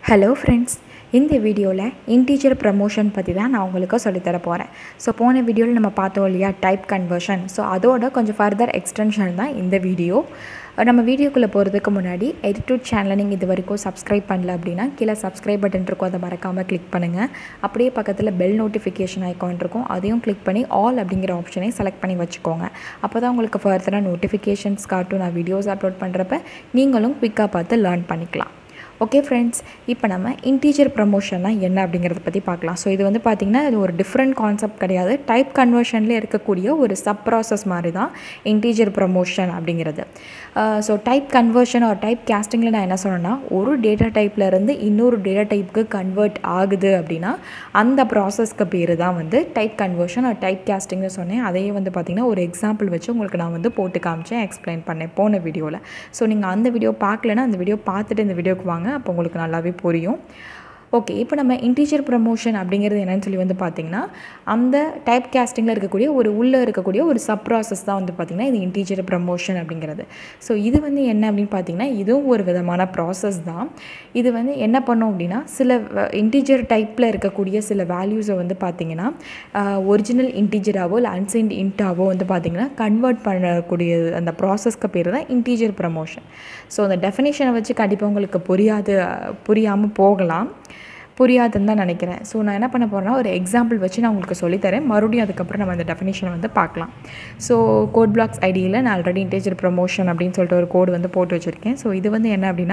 hello friends இந்த வீடியோவில் integer promotion பற்றி தான் நான் உங்களுக்கு சொல்லித்தர போகிறேன் ஸோ போன வீடியோவில் நம்ம பார்த்தோம் இல்லையா டைப் கன்வர்ஷன் ஸோ அதோட கொஞ்சம் ஃபர்தர் எக்ஸ்டென்ஷன் தான் இந்த வீடியோ நம்ம வீடியோக்குள்ளே போகிறதுக்கு முன்னாடி எடிட்டூட் சேனலை நீங்கள் இது வரைக்கும் சப்ஸ்கிரைப் பண்ணல அப்படின்னா கீழே சப்ஸ்கிரைப் பட்டன் இருக்கும் அதை மறக்காமல் கிளிக் பண்ணுங்கள் அப்படியே பக்கத்தில் பெல் நோட்டிஃபிகேஷன் ஐக்கான் இருக்கும் அதையும் கிளிக் பண்ணி ஆல் அப்படிங்கிற ஆப்ஷனை செலக்ட் பண்ணி வச்சுக்கோங்க அப்போ தான் உங்களுக்கு ஃபர்தராக நோட்டிஃபிகேஷன்ஸ் காட்டும் நான் வீடியோஸ் அப்லோட் பண்ணுறப்ப நீங்களும் குயிக்காக பார்த்து லேர்ன் பண்ணிக்கலாம் ஓகே ஃப்ரெண்ட்ஸ் இப்போ நம்ம இன்டீஜர் ப்ரமோஷன்னா என்ன அப்படிங்கிறத பற்றி பார்க்கலாம் ஸோ இது வந்து பார்த்திங்கன்னா இது ஒரு டிஃப்ரெண்ட் கான்செப்ட் கிடையாது டைப் கன்வர்ஷனில் இருக்கக்கூடிய ஒரு சப் ப்ராசஸ் மாதிரி தான் இன்டீஜர் ப்ரமோஷன் அப்படிங்கிறது ஸோ டைப் கன்வர்ஷன் ஒரு டைப் கேஸ்டிங்கில் நான் என்ன சொன்னேன்னா ஒரு டேட்டா டைப்பில் இருந்து இன்னொரு டேட்டா டைப்புக்கு கன்வெர்ட் ஆகுது அப்படின்னா அந்த ப்ராசஸ்க்கு பேர் தான் வந்து டைப் கன்வர்ஷன் ஒரு டைப் கேஸ்டிங்னு சொன்னேன் அதையே வந்து பார்த்திங்கன்னா ஒரு எக்ஸாம்பிள் வச்சு உங்களுக்கு நான் வந்து போட்டு காமிச்சேன் எக்ஸ்பிளைன் பண்ணேன் போன வீடியோவில் ஸோ நீங்கள் அந்த வீடியோ பார்க்கலன்னா அந்த வீடியோ பார்த்துட்டு இந்த வீடியோக்கு வாங்க அப்போ உங்களுக்கு நல்லாவே புரியும் ஓகே இப்போ நம்ம இன்டீஜர் ப்ரமோஷன் அப்படிங்கிறது என்னன்னு சொல்லி வந்து பார்த்திங்கன்னா அந்த டைப் கேஸ்டிங்கில் இருக்கக்கூடிய ஒரு உள்ளே இருக்கக்கூடிய ஒரு சப் ப்ராசஸ் தான் வந்து பார்த்திங்கன்னா இது இன்டீஜர் ப்ரமோஷன் அப்படிங்கிறது ஸோ இது வந்து என்ன அப்படின்னு பார்த்திங்கன்னா இதுவும் ஒரு விதமான ப்ராசஸ் தான் இது வந்து என்ன பண்ணோம் அப்படின்னா சில இன்டீஜர் டைப்பில் இருக்கக்கூடிய சில வேல்யூஸை வந்து பார்த்திங்கன்னா ஒரிஜினல் இன்டீஜராகவோ இல்லை அன்சைன்ட் இன்ட்டாவோ வந்து பார்த்திங்கன்னா கன்வெர்ட் பண்ணக்கூடிய அந்த ப்ராசஸ்க்கு பேர் தான் இன்டீஜர் ப்ரமோஷன் ஸோ அந்த டெஃபினேஷனை வச்சு கண்டிப்பாக உங்களுக்கு புரியாது புரியாமல் போகலாம் புரியாதுன்னு தான் நினைக்கிறேன் ஸோ நான் என்ன பண்ண போகிறேன்னா ஒரு எக்ஸாம்பிள் வச்சு நான் உங்களுக்கு சொல்லித்தரேன் மறுபடியும் அதுக்கப்புறம் நம்ம அந்த டெஃபினேஷனை வந்து பார்க்கலாம் ஸோ கோட் பிளாக்ஸ் ஐடியில் நான் ஆல்ரெடி இன்டேஜர் ப்ரமோஷன் அப்படின்னு சொல்லிட்டு ஒரு கோடு வந்து போட்டு வச்சுருக்கேன் ஸோ இது வந்து என்ன அப்படின்னா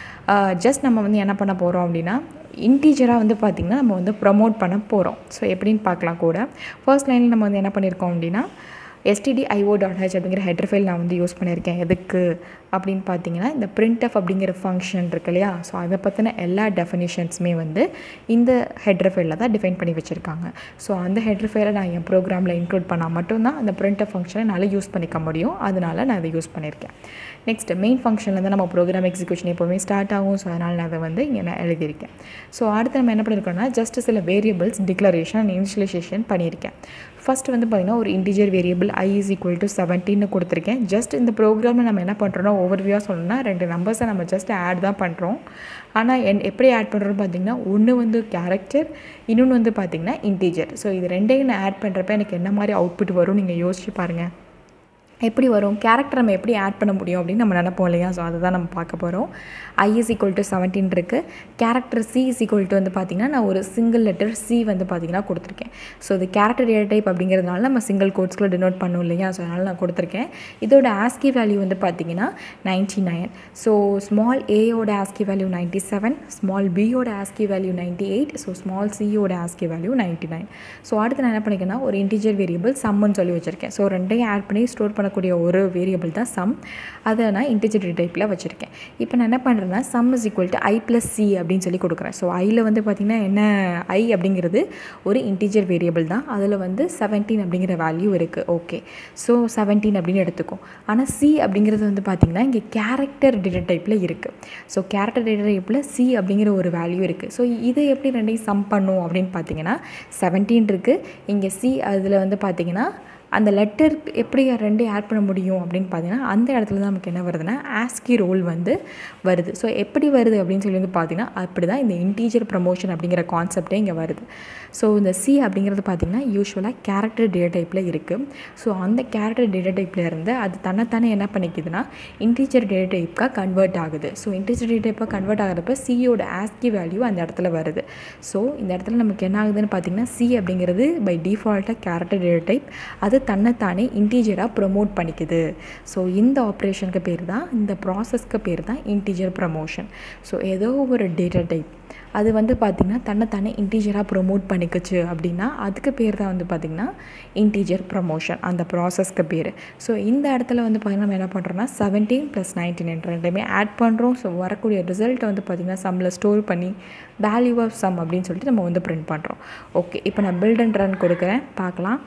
ஜஸ்ட் நம்ம வந்து என்ன பண்ண போகிறோம் அப்படின்னா இன்டீஜராக வந்து பார்த்திங்கன்னா நம்ம வந்து ப்ரமோட் பண்ண போகிறோம் ஸோ எப்படின்னு பார்க்கலாம் கூட ஃபர்ஸ்ட் லைனில் நம்ம வந்து என்ன பண்ணியிருக்கோம் அப்படின்னா எஸ்டிடி ஐஓ டாட் ஹெச் அப்படிங்கிற ஹெட்ரு ஃபைல் நான் வந்து யூஸ் பண்ணியிருக்கேன் எதுக்கு அப்படின்னு பார்த்தீங்கன்னா இந்த பிரிண்ட் அப் அப்படிங்கிற ஃபங்க்ஷன் இருக்கு இல்லையா ஸோ அதை பற்றின எல்லா டெஃபினிஷன்ஸுமே வந்து இந்த ஹெட்ரு ஃபைலில் தான் டிஃபைன் பண்ணி வச்சுருக்காங்க ஸோ அந்த ஹெட்ரு ஃபைலை நான் என் ப்ரோக்ராமில் இன்க்ளூட் பண்ணால் மட்டும்தான் அந்த பிரிண்ட் அப் ஃபங்க்ஷனை என்னால் யூஸ் பண்ணிக்க முடியும் அதனால் நான் அதை யூஸ் பண்ணியிருக்கேன் நெக்ஸ்ட் மெயின் ஃபங்க்ஷனில் தான் நம்ம ப்ரோக்ராம் எக்ஸிக்யூஷன் எப்போவுமே ஸ்டார்ட் ஆகும் ஸோ அதனால் நான் அதை வந்து இங்கே நான் எழுதியிருக்கேன் ஸோ அடுத்து நம்ம என்ன பண்ணியிருக்கோம்னா ஜஸ்ட் சில வேரியபிள்ஸ் டிக்ளரேஷன் அண்ட் இனிஷியலைசேஷன் பண்ணியிருக்கேன் ஃபஸ்ட் வந்து பார்த்திங்கன்னா ஒரு integer variable I is equal to செவன்டீன்னு கொடுத்துருக்கேன் ஜஸ்ட் இந்த ப்ரோக்ராமில் நம்ம என்ன பண்ணுறோன்னா ஓவர்வியூவாக சொல்லணும்னா ரெண்டு நம்பர்ஸை நம்ம ஜஸ்ட் ஆட் தான் பண்ணுறோம் ஆனால் என் எப்படி ஆட் பண்ணுறோன்னு பார்த்தீங்கன்னா ஒன்று வந்து கேரக்டர் இன்னொன்று வந்து பார்த்திங்கன்னா இன்டீஜர் ஸோ இது ரெண்டையும் நான் ஆட் பண்ணுறப்ப எனக்கு என்ன மாதிரி அவுட்புட் வரும் நீங்கள் யோசிச்சு பாருங்கள் எப்படி வரும் கேரக்டர் நம்ம எப்படி ஆட் பண்ண முடியும் அப்படின்னு நம்ம நினைப்போம் இல்லையா ஸோ அதை தான் நம்ம பார்க்க போகிறோம் I is equal to seventeen இருக்குது character C is equal to வந்து பார்த்திங்கன்னா நான் ஒரு சிங்கிள் லெட்டர் சி வந்து பார்த்திங்கன்னா கொடுத்துருக்கேன் ஸோ இது கேரக்டர் டேட்டா டைப் அப்படிங்கிறதுனால நம்ம சிங்கிள் கோட்ஸ்குள்ளே டினோட் பண்ணோம் இல்லையா ஸோ அதனால் நான் கொடுத்துருக்கேன் இதோட ஆஸ்கி வேல்யூ வந்து பார்த்திங்கன்னா நைன்ட்டி நைன் ஸோ ஸ்மால் ஏயோட ASCII value ninety seven small பியோட ASCII value ninety eight so small சியோட ASCII value ninety nine so அடுத்து நான் என்ன பண்ணிக்கேன்னா ஒரு இன்டீஜர் வேரியபிள் சம்முன்னு சொல்லி வச்சுருக்கேன் ஸோ ரெண்டையும் ஆட் பண்ணி ஸ்டோர் பண்ண பண்ணக்கூடிய ஒரு வேரியபிள் தான் சம் அதை நான் இன்டிஜர் டைப்பில் வச்சுருக்கேன் இப்போ நான் என்ன பண்ணுறேன்னா sum is equal to I plus C அப்படின்னு சொல்லி கொடுக்குறேன் ஸோ ஐயில் வந்து பார்த்திங்கன்னா என்ன ஐ அப்படிங்கிறது ஒரு இன்டிஜர் வேரியபிள் தான் அதில் வந்து செவன்டீன் அப்படிங்கிற வேல்யூ இருக்குது ஓகே ஸோ செவன்டீன் அப்படின்னு எடுத்துக்கும் ஆனால் சி அப்படிங்கிறது வந்து பார்த்திங்கன்னா இங்கே கேரக்டர் டேட்டா டைப்பில் இருக்குது ஸோ கேரக்டர் டேட்டா டைப்பில் சி அப்படிங்கிற ஒரு வேல்யூ இருக்குது ஸோ இதை எப்படி ரெண்டையும் சம் பண்ணும் அப்படின்னு பார்த்தீங்கன்னா செவன்டீன் இருக்குது இங்கே சி அதில் வந்து பார்த்திங்கன்னா அந்த லெட்டர் எப்படி ரெண்டையும் ஆட் பண்ண முடியும் அப்படின்னு பார்த்தீங்கன்னா அந்த இடத்துல தான் நமக்கு என்ன வருதுன்னா ஆஸ்கி ரோல் வந்து வருது ஸோ எப்படி வருது அப்படின்னு சொல்லி வந்து பார்த்தீங்கன்னா அப்படி தான் இந்த இன்டீஜர் ப்ரமோஷன் அப்படிங்கிற கான்செப்டே இங்கே வருது ஸோ இந்த சி அப்படிங்கிறது பார்த்திங்கன்னா யூஸ்வலாக கேரக்டர் டேட்டா டைப்பில் இருக்குது ஸோ அந்த கேரக்டர் டேட்டா டைப்பில் இருந்து அது தன்னைத்தானே என்ன பண்ணிக்குதுன்னா இன்டீஜர் டேட்டா டைப்பாக கன்வெர்ட் ஆகுது ஸோ இன்டீஜர் டேட்டா டைப்பாக கன்வெர்ட் ஆகிறப்ப சியோட ஆஸ்கி வேல்யூ அந்த இடத்துல வருது ஸோ இந்த இடத்துல நமக்கு என்ன ஆகுதுன்னு பார்த்தீங்கன்னா சி அப்படிங்கிறது பை டிஃபால்ட்டாக கேரக்டர் டேட்டா டைப் அது தன்னைத்தானே இன்டீஜராக ப்ரொமோட் பண்ணிக்குது ஸோ இந்த ஆப்ரேஷனுக்கு பேர் தான் இந்த ப்ராசஸ்க்கு பேர் தான் இன்டீஜர் ப்ரமோஷன் ஸோ ஏதோ ஒரு டேட்டா டைப் அது வந்து பார்த்திங்கன்னா தன்னைத்தானே இன்டீஜராக ப்ரொமோட் பண்ணிக்குச்சு அப்படின்னா அதுக்கு பேர் தான் வந்து பார்த்திங்கன்னா இன்டீஜர் ப்ரமோஷன் அந்த ப்ராசஸ்க்கு பேர் ஸோ இந்த இடத்துல வந்து பார்த்திங்கன்னா நம்ம என்ன பண்ணுறோம்னா செவன்டீன் ப்ளஸ் நைன்டீன் ரெண்டுமே ஆட் பண்ணுறோம் ஸோ வரக்கூடிய ரிசல்ட்டை வந்து பார்த்திங்கன்னா சம்மில் ஸ்டோர் பண்ணி வேல்யூ ஆஃப் சம் அப்படின்னு சொல்லிட்டு நம்ம வந்து பிரிண்ட் பண்ணுறோம் ஓகே இப்போ நான் பில்ட் அண்ட் ரன் கொடுக்குறேன் பார்க்கலாம்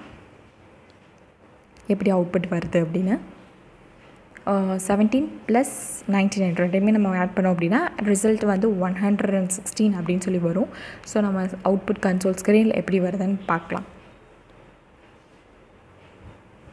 எப்படி அவுட்புட் வருது அப்படின்னு செவன்டீன் ப்ளஸ் நைன்டி நைன் ரெண்டையுமே நம்ம ஆட் பண்ணோம் அப்படின்னா ரிசல்ட் வந்து ஒன் ஹண்ட்ரட் அண்ட் சிக்ஸ்டீன் அப்படின்னு சொல்லி வரும் ஸோ நம்ம அவுட்புட் கன்சோல் ஸ்க்ரீனில் எப்படி வருதுன்னு பார்க்கலாம்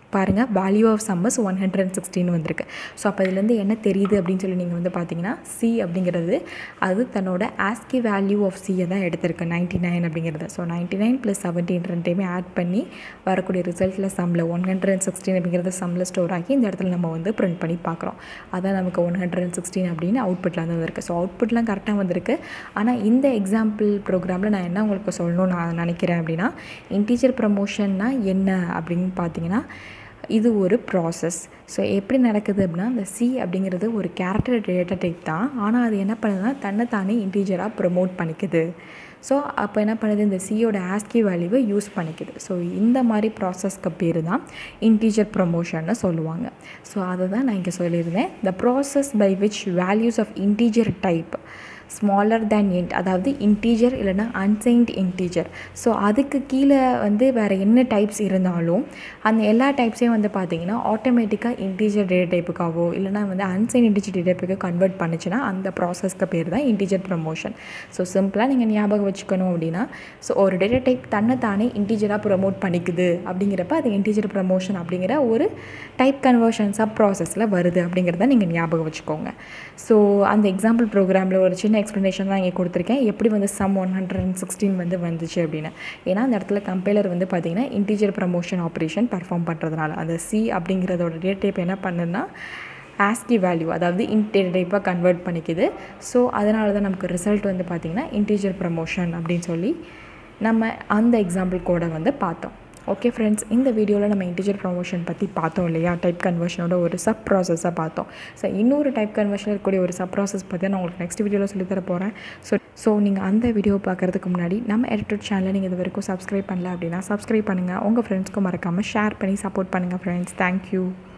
பாருங்கள் value of sum is one hundred and sixteen வந்திருக்கு ஸோ அப்போ இதுலேருந்து என்ன தெரியுது அப்படின்னு சொல்லி நீங்கள் வந்து பார்த்தீங்கன்னா சி அப்படிங்கிறது அது தன்னோட ஆஸ்கி வேல்யூ ஆஃப் சியை தான் எடுத்திருக்கு நைன்ட்டி நைன் அப்படிங்கிறது so ninety nine plus seventeen ரெண்டையுமே ஆட் பண்ணி வரக்கூடிய ரிசல்ட்டில் சம்மில் ஒன் ஹண்ட்ரட் அண்ட் சிக்ஸ்டீன் அப்படிங்கிறது சம்மில் ஸ்டோர் ஆகி இந்த இடத்துல நம்ம வந்து பிரிண்ட் பண்ணி பார்க்குறோம் அதான் நமக்கு ஒன் ஹண்ட்ரட் அண்ட் சிக்ஸ்டீன் அப்படின்னு அவுட்புட்டில் வந்து வந்திருக்கு ஸோ அவுட்புட்லாம் கரெக்டாக வந்திருக்கு ஆனால் இந்த எக்ஸாம்பிள் ப்ரோக்ராமில் நான் என்ன உங்களுக்கு சொல்லணும்னு நான் நினைக்கிறேன் அப்படின்னா இன்டீஜர் ப்ரமோஷன்னா என்ன அப்படின்னு பார்த்தீங்கன்னா இது ஒரு ப்ராசஸ் ஸோ எப்படி நடக்குது அப்படின்னா இந்த சி அப்படிங்கிறது ஒரு கேரக்டர் டேட்டா டைப் தான் ஆனால் அது என்ன பண்ணுதுன்னா தன்னைத்தானே இன்டீஜராக ப்ரொமோட் பண்ணிக்குது ஸோ அப்போ என்ன பண்ணுது இந்த சியோட ஆஸ்கி வேல்யூவை யூஸ் பண்ணிக்குது ஸோ இந்த மாதிரி ப்ராசஸ்க்கு பேர் தான் இன்டீஜர் ப்ரொமோஷன்னு சொல்லுவாங்க ஸோ அதை தான் நான் இங்கே சொல்லியிருந்தேன் the process by which values of integer type smaller than int அதாவது இன்டீஜர் இல்லைனா அன்சைன்ட் இன்டீஜர் ஸோ அதுக்கு கீழே வந்து வேறு என்ன டைப்ஸ் இருந்தாலும் அந்த எல்லா டைப்ஸையும் வந்து பார்த்திங்கன்னா ஆட்டோமேட்டிக்காக இன்டீஜர் டேட்டா டைப்புக்காகவோ இல்லைனா வந்து அன்சைன் இன்டீஜர் டேட்டா டைப்புக்கு கன்வெர்ட் பண்ணுச்சுன்னா அந்த ப்ராசஸ்க்கு பேர் தான் இன்டீஜர் ப்ரமோஷன் ஸோ சிம்பிளாக நீங்கள் ஞாபகம் வச்சுக்கணும் அப்படின்னா ஸோ ஒரு டேட்டா டைப் தன்னை தானே இன்டீஜராக ப்ரமோட் பண்ணிக்குது அப்படிங்கிறப்ப அது இன்டீஜர் ப்ரமோஷன் அப்படிங்கிற ஒரு டைப் கன்வர்ஷன் சப் ப்ராசஸில் வருது அப்படிங்கிறத நீங்கள் ஞாபகம் வச்சுக்கோங்க ஸோ அந்த எக்ஸாம்பிள் ப்ரோக்ராமில் ஒரு சின்ன எக்ஸ்ப்ளனேஷன் தான் இங்கே கொடுத்துருக்கேன் எப்படி வந்து sum one hundred and sixteen வந்து வந்துச்சு அப்படின்னு ஏன்னா அந்த இடத்துல கம்பைலர் வந்து பார்த்திங்கன்னா இன்டீஜர் ப்ரமோஷன் ஆப்ரேஷன் பர்ஃபார்ம் பண்ணுறதுனால அந்த சி அப்படிங்கிறதோட டேட் டைப் என்ன பண்ணுன்னா ஆஸ்கி வேல்யூ அதாவது இன்டீஜர் டைப்பாக கன்வெர்ட் பண்ணிக்குது ஸோ அதனால தான் நமக்கு ரிசல்ட் வந்து பார்த்திங்கன்னா இன்டீஜர் ப்ரமோஷன் அப்படின்னு சொல்லி நம்ம அந்த எக்ஸாம்பிள் கோடை வந்து பார்த்தோம் ஓகே ஃப்ரெண்ட்ஸ் இந்த வீடியோவில் நம்ம இன்டிஜர் ப்ரொமோஷன் பற்றி பார்த்தோம் இல்லையா டைப் கன்வர்ஷனோட ஒரு சப் ப்ராசஸாக பார்த்தோம் ஸோ இன்னொரு டைப் கன்வர்ஷன் இருக்கக்கூடிய ஒரு சப் ப்ராசஸ் பற்றி நான் உங்களுக்கு நெக்ஸ்ட் வீடியோவில் சொல்லித்தர போகிறேன் ஸோ ஸோ நீங்கள் அந்த வீடியோ பார்க்குறதுக்கு முன்னாடி நம்ம எடிட்டட் சேனலை நீங்கள் இது வரைக்கும் சப்ஸ்கிரைப் பண்ணல அப்படின்னா சப்ஸ்கிரைப் பண்ணுங்கள் உங்கள் ஃப்ரெண்ட்ஸ்க்கும் மறக்காமல் ஷேர் பண்ணி சப்போர்ட் பண்ணுங்கள் ஃப்ரெண்ட்ஸ் தேங்க்யூ